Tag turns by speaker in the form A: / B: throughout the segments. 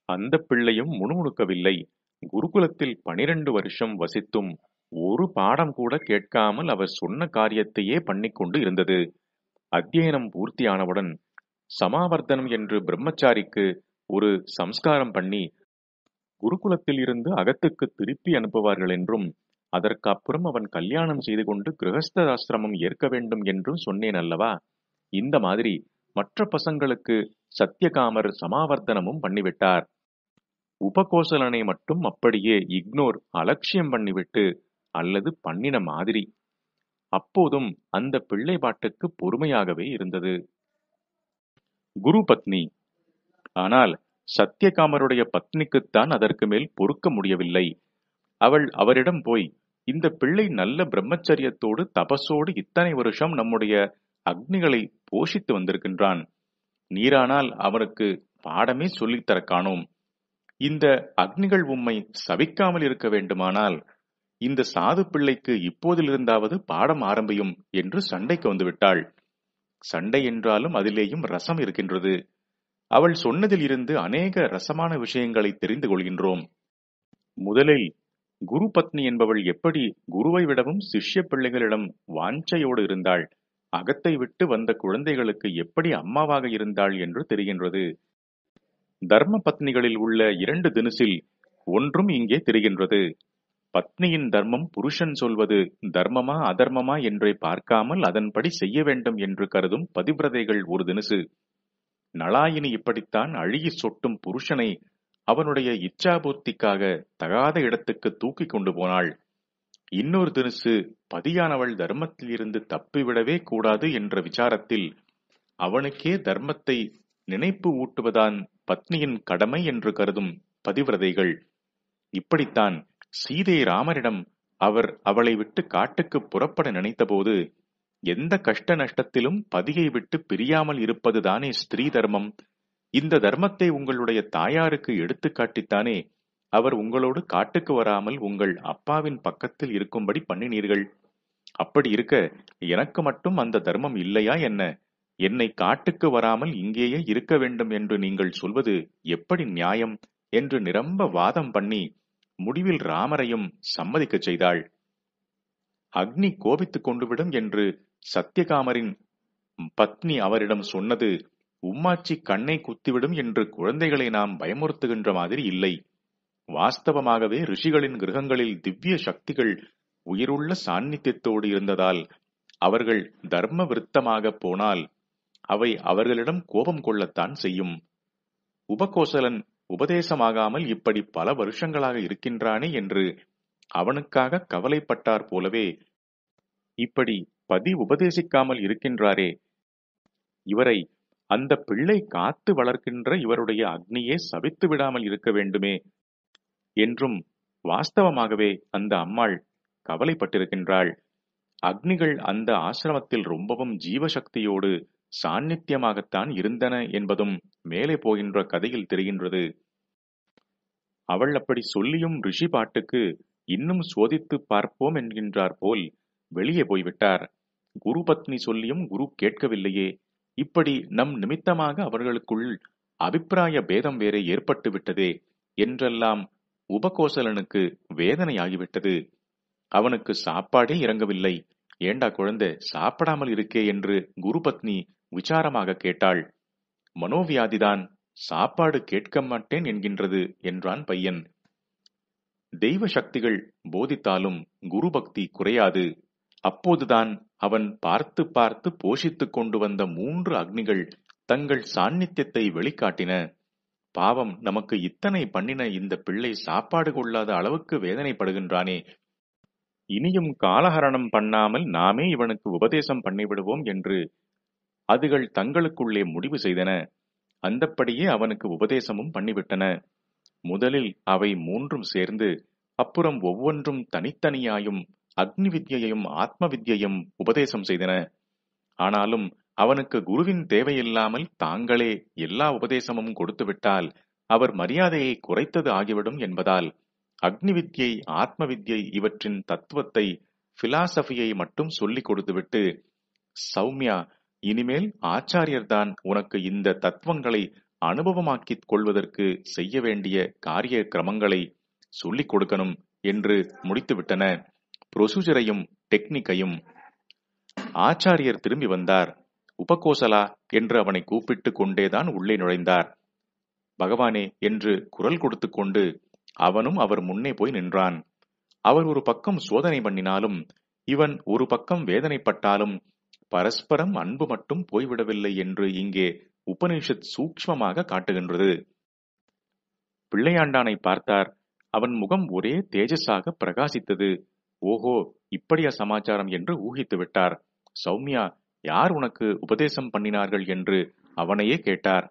A: அந்த பிள்ளையும் முணுமுணுக்கவில்லை குருகுலத்தில் பனிரெண்டு வருஷம் வசித்தும் ஒரு பாடம் கூட கேட்காமல் அவர் சொன்ன காரியத்தையே பண்ணிக்கொண்டு இருந்தது அத்தியனம் பூர்த்தியானவுடன் சமாவர்த்தனம் என்று பிரம்மச்சாரிக்கு ஒரு சம்ஸ்காரம் பண்ணி குருகுலத்தில் இருந்து அகத்துக்கு திருப்பி அனுப்புவார்கள் என்றும் அதற்கு அப்புறம் அவன் கல்யாணம் செய்து கொண்டு கிரகஸ்தாசிரமம் ஏற்க வேண்டும் என்றும் சொன்னேன் அல்லவா இந்த மாதிரி மற்ற பசங்களுக்கு சத்தியகாமர் சமாவர்த்தனமும் பண்ணிவிட்டார் உபகோசலனை மட்டும் அப்படியே இக்னோர் அலட்சியம் பண்ணிவிட்டு அல்லது பண்ணின மாதிரி அப்போதும் அந்த பிள்ளை பாட்டுக்கு பொறுமையாகவே இருந்தது குரு பத்னி ஆனால் சத்தியகாமருடைய பத்னிக்குத்தான் அதற்கு மேல் பொறுக்க முடியவில்லை அவள் அவரிடம் போய் இந்த பிள்ளை நல்ல பிரம்மச்சரியத்தோடு தபசோடு இத்தனை வருஷம் நம்முடைய அக்னிகளை போஷித்து வந்திருக்கின்றான் நீரானால் அவனுக்கு பாடமே சொல்லித்தர காணோம் இந்த அக்னிகள் உம்மை சபிக்காமல் இருக்க வேண்டுமானால் இந்த சாது பிள்ளைக்கு இப்போதிலிருந்தாவது பாடம் ஆரம்பியும் என்று சண்டைக்கு வந்துவிட்டாள் சண்டை என்றாலும் அதிலேயும் ரசம் இருக்கின்றது அவள் சொன்னதில் இருந்து அநேக ரசமான விஷயங்களை தெரிந்து கொள்கின்றோம் முதலில் குரு பத்னி என்பவள் எப்படி குருவை விடவும் சிஷ்ய பிள்ளைகளிடம் வாஞ்சையோடு இருந்தாள் அகத்தை விட்டு வந்த குழந்தைகளுக்கு எப்படி அம்மாவாக இருந்தாள் என்று தெரிகின்றது தர்ம பத்னிகளில் உள்ள இரண்டு தினுசில் ஒன்றும் இங்கே தெரிகின்றது பத்னியின் தர்மம் புருஷன் சொல்வது தர்மமா அதர்மமா என்றே பார்க்காமல் அதன்படி செய்ய வேண்டும் என்று கருதும் பதிவிரதைகள் ஒரு தினுசு நலாயினி இப்படித்தான் அழுகி சொட்டும் புருஷனை அவனுடைய இச்சாபூர்த்திக்காக தகாத இடத்துக்கு தூக்கி கொண்டு போனாள் இன்னொரு தினுசு பதியானவள் தர்மத்தில் இருந்து தப்பிவிடவே கூடாது என்ற விசாரத்தில் அவனுக்கே தர்மத்தை நினைப்பு ஊட்டுவதான் பத்னியின் கடமை என்று கருதும் பதிவிரதைகள் இப்படித்தான் சீதை ராமரிடம் அவர் அவளை விட்டு காட்டுக்கு புறப்பட நினைத்தபோது எந்த கஷ்ட நஷ்டத்திலும் பதியை விட்டு பிரியாமல் இருப்பதுதானே ஸ்திரீ தர்மம் இந்த தர்மத்தை உங்களுடைய தாயாருக்கு எடுத்து காட்டித்தானே அவர் உங்களோடு காட்டுக்கு வராமல் உங்கள் அப்பாவின் பக்கத்தில் இருக்கும்படி பண்ணினீர்கள் அப்படி இருக்க எனக்கு மட்டும் அந்த தர்மம் இல்லையா என்ன என்னை காட்டுக்கு வராமல் இங்கேயே இருக்க வேண்டும் என்று நீங்கள் சொல்வது எப்படி நியாயம் என்று நிரம்ப வாதம் பண்ணி முடிவில் ராமரையும் சம்மதிக்கச் செய்தாள் அக்னி கோபித்துக் கொண்டுவிடும் என்று சத்தியகாமரின் பத்னி அவரிடம் சொன்னது உம்மாச்சி கண்ணை குத்திவிடும் என்று குழந்தைகளை நாம் பயமுறுத்துகின்ற மாதிரி இல்லை வாஸ்தவமாகவே ரிஷிகளின் கிரகங்களில் திவ்ய சக்திகள் உயிருள்ள சாநித்தியத்தோடு இருந்ததால் அவர்கள் தர்ம விருத்தமாக போனால் அவை அவர்களிடம் கோபம் கொள்ளத்தான் செய்யும் உபகோசலன் உபதேசமாகாமல் இப்படி பல வருஷங்களாக இருக்கின்றானே என்று அவனுக்காக கவலைப்பட்டார் போலவே இப்படி பதி உபதேசிக்காமல் இருக்கின்றாரே இவரை அந்த பிள்ளை காத்து வளர்க்கின்ற இவருடைய அக்னியே சபித்து விடாமல் இருக்க வேண்டுமே என்றும் வாஸ்தவமாகவே அந்த அம்மாள் கவலைப்பட்டிருக்கின்றாள் அக்னிகள் அந்த ஆசிரமத்தில் ரொம்பவும் ஜீவசக்தியோடு சாநித்தியமாகத்தான் இருந்தன என்பதும் மேலே போகின்ற கதையில் தெரிகின்றது அவள் அப்படி சொல்லியும் ரிஷி பாட்டுக்கு இன்னும் சோதித்து பார்ப்போம் என்கின்றார் போல் வெளியே போய்விட்டார் குரு பத்னி சொல்லியும் குரு கேட்கவில்லையே இப்படி நம் நிமித்தமாக அவர்களுக்குள் அபிப்பிராய பேதம் வேறே ஏற்பட்டு விட்டதே என்றெல்லாம் உபகோசலனுக்கு வேதனையாகிவிட்டது அவனுக்கு சாப்பாடே இறங்கவில்லை ஏண்டா குழந்தை சாப்பிடாமல் இருக்கே என்று குரு பத்னி விசாரமாக கேட்டாள் மனோவியாதிதான் சாப்பாடு கேட்க மாட்டேன் என்கின்றது என்றான் பையன் தெய்வ சக்திகள் போதித்தாலும் குரு பக்தி குறையாது அப்போதுதான் அவன் பார்த்து பார்த்து போஷித்துக் கொண்டு வந்த மூன்று அக்னிகள் தங்கள் சாநித்தியத்தை வெளிக்காட்டின பாவம் நமக்கு இத்தனை பண்ணின இந்த பிள்ளை சாப்பாடு கொள்ளாத அளவுக்கு வேதனைப்படுகின்றானே இனியும் காலஹரணம் பண்ணாமல் நாமே இவனுக்கு உபதேசம் பண்ணிவிடுவோம் என்று அதுகள் தங்களுக்குள்ளே முடிவு செய்தன அந்தப்படியே அவனுக்கு உபதேசமும் பண்ணிவிட்டன முதலில் அவை மூன்றும் சேர்ந்து அப்புறம் ஒவ்வொன்றும் தனித்தனியாயும் அக்னி வித்யையும் ஆத்ம வித்யையும் உபதேசம் செய்தன ஆனாலும் அவனுக்கு குருவின் தேவையில்லாமல் தாங்களே எல்லா உபதேசமும் கொடுத்துவிட்டால் அவர் மரியாதையை குறைத்தது ஆகிவிடும் என்பதால் அக்னி வித்யை ஆத்ம வித்யை இவற்றின் தத்துவத்தை பிலாசபியை மட்டும் சொல்லிக் கொடுத்துவிட்டு சௌமியா இனிமேல் ஆச்சாரியர்தான் உனக்கு இந்த தத்துவங்களை அனுபவமாக்கிக் கொள்வதற்கு செய்ய வேண்டிய காரிய கிரமங்களை சொல்லிக் கொடுக்கணும் என்று முடித்துவிட்டன ப்ரொசீஜரையும் டெக்னிக்கையும் ஆச்சாரியர் திரும்பி வந்தார் உபகோசலா என்று அவனை கூப்பிட்டுக் கொண்டேதான் உள்ளே நுழைந்தார் பகவானே என்று குரல் கொடுத்து கொண்டு அவனும் அவர் முன்னே போய் நின்றான் அவர் ஒரு பக்கம் சோதனை பண்ணினாலும் இவன் ஒரு பக்கம் வேதனைப்பட்டாலும் பரஸ்பரம் அன்பு மட்டும் போய்விடவில்லை என்று இங்கே உபனிஷத் சூக்ஷ்மமாக காட்டுகின்றது பிள்ளையாண்டானை பார்த்தார் அவன் முகம் ஒரே தேஜஸாக பிரகாசித்தது ஓஹோ இப்படியா சமாச்சாரம் என்று ஊகித்து விட்டார் சௌமியா யார் உனக்கு உபதேசம் பண்ணினார்கள் என்று அவனையே கேட்டார்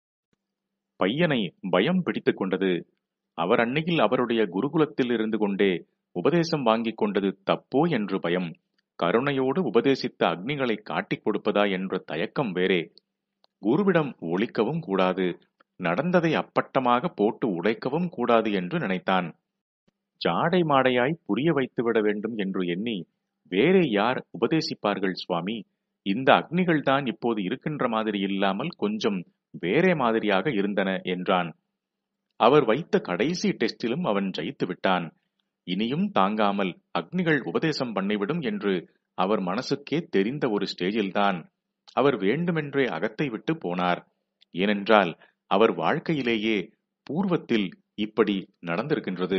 A: பையனை பயம் பிடித்துக் கொண்டது அவர் அன்னையில் அவருடைய குருகுலத்தில் இருந்து கொண்டே உபதேசம் வாங்கிக் கொண்டது தப்போ என்று பயம் கருணையோடு உபதேசித்த அக்னிகளை காட்டிக் கொடுப்பதா என்ற தயக்கம் வேறே குருவிடம் ஒழிக்கவும் கூடாது நடந்ததை அப்பட்டமாக போட்டு உடைக்கவும் கூடாது என்று நினைத்தான் ஜாடை மாடையாய் புரிய வைத்துவிட வேண்டும் என்று எண்ணி வேறே யார் உபதேசிப்பார்கள் சுவாமி இந்த அக்னிகள் தான் இப்போது இருக்கின்ற மாதிரி இல்லாமல் கொஞ்சம் வேறே மாதிரியாக இருந்தன என்றான் அவர் வைத்த கடைசி டெஸ்டிலும் அவன் ஜெயித்து விட்டான் இனியும் தாங்காமல் அக்னிகள் உபதேசம் பண்ணிவிடும் என்று அவர் மனசுக்கே தெரிந்த ஒரு ஸ்டேஜில்தான் அவர் வேண்டுமென்றே அகத்தை விட்டு போனார் ஏனென்றால் அவர் வாழ்க்கையிலேயே பூர்வத்தில் இப்படி நடந்திருக்கின்றது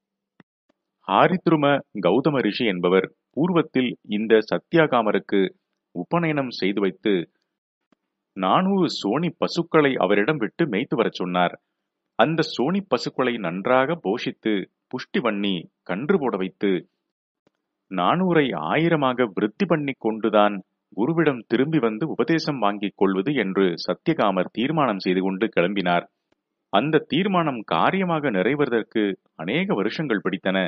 A: ஆரித்ரும கௌதம ரிஷி என்பவர் பூர்வத்தில் இந்த சத்தியாகாமருக்கு உபநயனம் செய்து வைத்து நானூறு சோனி பசுக்களை அவரிடம் விட்டு மேய்த்து வரச் சொன்னார் அந்த சோனி பசுக்களை நன்றாக போஷித்து புஷ்டி பண்ணி கன்று போட வைத்து நானூரை ஆயிரமாக விருத்தி பண்ணி கொண்டுதான் குருவிடம் திரும்பி வந்து உபதேசம் வாங்கிக் கொள்வது என்று சத்தியகாமர் தீர்மானம் செய்து கொண்டு கிளம்பினார் அந்த தீர்மானம் காரியமாக நிறைவேறுவதற்கு அநேக வருஷங்கள் பிடித்தன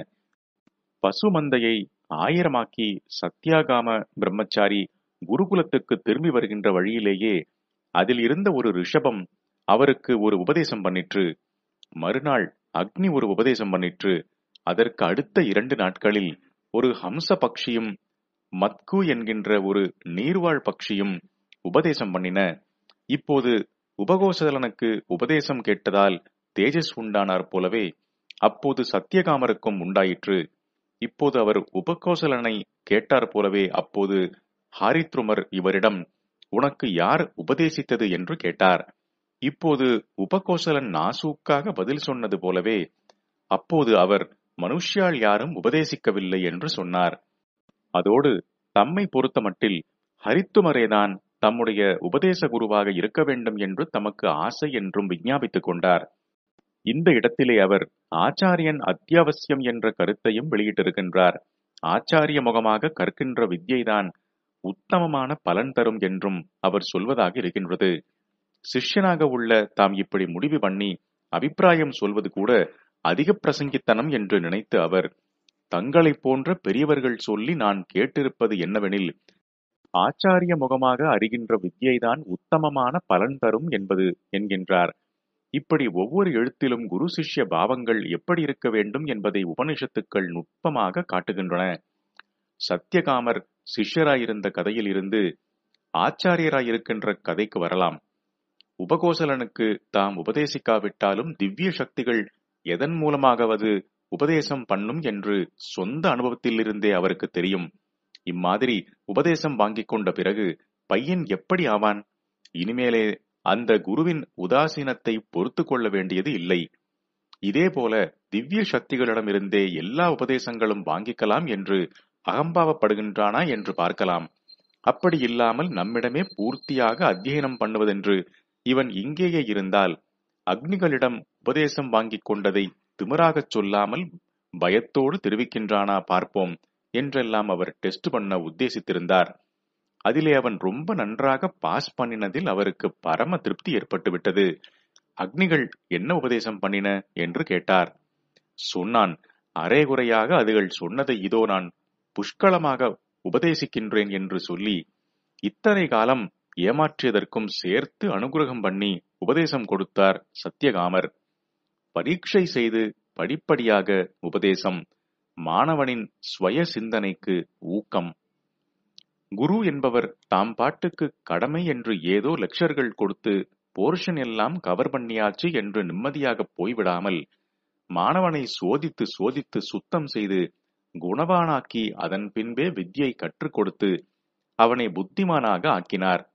A: பசுமந்தையை ஆயிரமாக்கி சத்தியாகாம பிரம்மச்சாரி குருகுலத்துக்கு திரும்பி வருகின்ற வழியிலேயே அதில் இருந்த ஒரு ரிஷபம் அவருக்கு ஒரு உபதேசம் பண்ணிற்று மறுநாள் அக்னி ஒரு உபதேசம் பண்ணிற்று அதற்கு அடுத்த இரண்டு நாட்களில் ஒரு ஹம்ச பக்ஷியும் மத்கு என்கின்ற ஒரு நீர்வாழ் பக்ஷியும் உபதேசம் பண்ணின இப்போது உபகோசலனுக்கு உபதேசம் கேட்டதால் தேஜஸ் உண்டானார் போலவே அப்போது சத்தியகாமருக்கும் உண்டாயிற்று இப்போது அவர் உபகோசலனை கேட்டார் போலவே அப்போது ஹாரித்ருமர் இவரிடம் உனக்கு யார் உபதேசித்தது என்று கேட்டார் இப்போது உபகோசலன் நாசூக்காக பதில் சொன்னது போலவே அப்போது அவர் மனுஷ்யால் யாரும் உபதேசிக்கவில்லை என்று சொன்னார் அதோடு தம்மை பொறுத்தமட்டில் ஹரித்துமரேதான் தம்முடைய உபதேச குருவாக இருக்க வேண்டும் என்று தமக்கு ஆசை என்றும் விஞ்ஞாபித்துக் கொண்டார் இந்த இடத்திலே அவர் ஆச்சாரியன் அத்தியாவசியம் என்ற கருத்தையும் வெளியிட்டிருக்கின்றார் ஆச்சாரிய முகமாக கற்கின்ற வித்யைதான் உத்தமமான பலன் தரும் என்றும் அவர் சொல்வதாக இருக்கின்றது சிஷ்யனாக உள்ள தாம் இப்படி முடிவு பண்ணி அபிப்பிராயம் சொல்வது கூட அதிக பிரசங்கித்தனம் என்று நினைத்து அவர் தங்களைப் போன்ற பெரியவர்கள் சொல்லி நான் கேட்டிருப்பது என்னவெனில் ஆச்சாரிய முகமாக அறிகின்ற வித்யைதான் உத்தமமான பலன் தரும் என்பது என்கின்றார் இப்படி ஒவ்வொரு எழுத்திலும் குரு சிஷ்ய பாவங்கள் எப்படி இருக்க வேண்டும் என்பதை உபனிஷத்துக்கள் நுட்பமாக காட்டுகின்றன சத்தியகாமர் சிஷ்யராயிருந்த கதையில் இருந்து ஆச்சாரியராயிருக்கின்ற கதைக்கு வரலாம் உபகோசலனுக்கு தாம் உபதேசிக்காவிட்டாலும் திவ்ய சக்திகள் எதன் மூலமாகவது உபதேசம் பண்ணும் என்று சொந்த அனுபவத்திலிருந்தே அவருக்கு தெரியும் இம்மாதிரி உபதேசம் வாங்கிக் கொண்ட பிறகு பையன் எப்படி ஆவான் இனிமேலே அந்த குருவின் உதாசீனத்தை பொறுத்து கொள்ள வேண்டியது இல்லை இதேபோல திவ்ய சக்திகளிடமிருந்தே எல்லா உபதேசங்களும் வாங்கிக்கலாம் என்று அகம்பாவப்படுகின்றானா என்று பார்க்கலாம் அப்படி இல்லாமல் நம்மிடமே பூர்த்தியாக அத்தியனம் பண்ணுவதென்று இவன் இங்கேயே இருந்தால் அக்னிகளிடம் உபதேசம் வாங்கிக் கொண்டதை திமிராகச் சொல்லாமல் பயத்தோடு தெரிவிக்கின்றானா பார்ப்போம் என்றெல்லாம் அவர் டெஸ்ட் பண்ண உத்தேசித்திருந்தார் அதிலே அவன் ரொம்ப நன்றாக பாஸ் பண்ணினதில் அவருக்கு பரம திருப்தி ஏற்பட்டு விட்டது அக்னிகள் என்ன உபதேசம் பண்ணின என்று கேட்டார் சொன்னான் அரைகுறையாக அதுகள் சொன்னதை இதோ நான் புஷ்கலமாக உபதேசிக்கின்றேன் என்று சொல்லி இத்தனை காலம் ஏமாற்றியதற்கும் சேர்த்து அனுகிரகம் பண்ணி உபதேசம் கொடுத்தார் சத்தியகாமர் பரீட்சை செய்து படிப்படியாக உபதேசம் மாணவனின் ஸ்வய சிந்தனைக்கு ஊக்கம் குரு என்பவர் தாம் பாட்டுக்கு கடமை என்று ஏதோ லெக்சர்கள் கொடுத்து போர்ஷன் எல்லாம் கவர் பண்ணியாச்சு என்று நிம்மதியாக போய்விடாமல் மாணவனை சோதித்து சோதித்து சுத்தம் செய்து குணவானாக்கி அதன் பின்பே வித்யை கற்றுக் கொடுத்து அவனை புத்திமானாக ஆக்கினார்